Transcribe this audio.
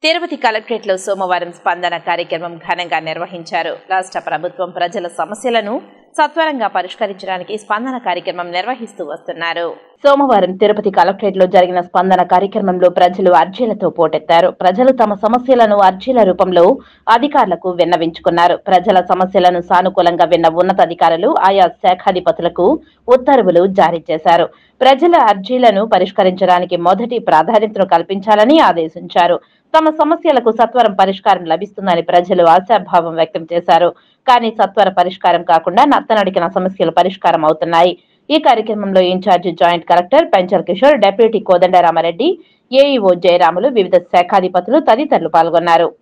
తిరుపతి కలెక్టరేట్లో సోమవారం స్పందన కార్యక్రమం ఘనంగా నిర్వహించారు రాష్ట్ర ప్రభుత్వం ప్రజల సమస్యలను సత్వరంగా పరిష్కరించడానికి స్పందన కార్యక్రమం నిర్వహిస్తూ వస్తున్నారు సోమవారం తిరుపతి కలెక్టరేట్లో జరిగిన స్పందన కార్యక్రమంలో ప్రజలు అర్జీలతో పోటెత్తారు ప్రజలు తమ సమస్యలను అర్జీల రూపంలో అధికారులకు విన్నవించుకున్నారు ప్రజల సమస్యలను సానుకూలంగా విన్న ఉన్నతాధికారులు ఆయా శాఖాధిపతులకు ఉత్తర్వులు జారీ చేశారు ప్రజల అర్జీలను పరిష్కరించడానికి మొదటి ప్రాధాన్యతను కల్పించాలని ఆదేశించారు తమ సమస్యలకు సత్వరం పరిష్కారం లభిస్తుందని ప్రజలు ఆశాభావం వ్యక్తం చేశారు కానీ సత్వర పరిష్కారం కాకుండా నత్తనడికిన సమస్యలు పరిష్కారం అవుతున్నాయి ఈ కార్యక్రమంలో incharge joint collector Penchal Kishore deputy Kodandaramareddy AEO Jayaramulu వివిధ శాఖాధిపతులు తదితరులు పాల్గొన్నారు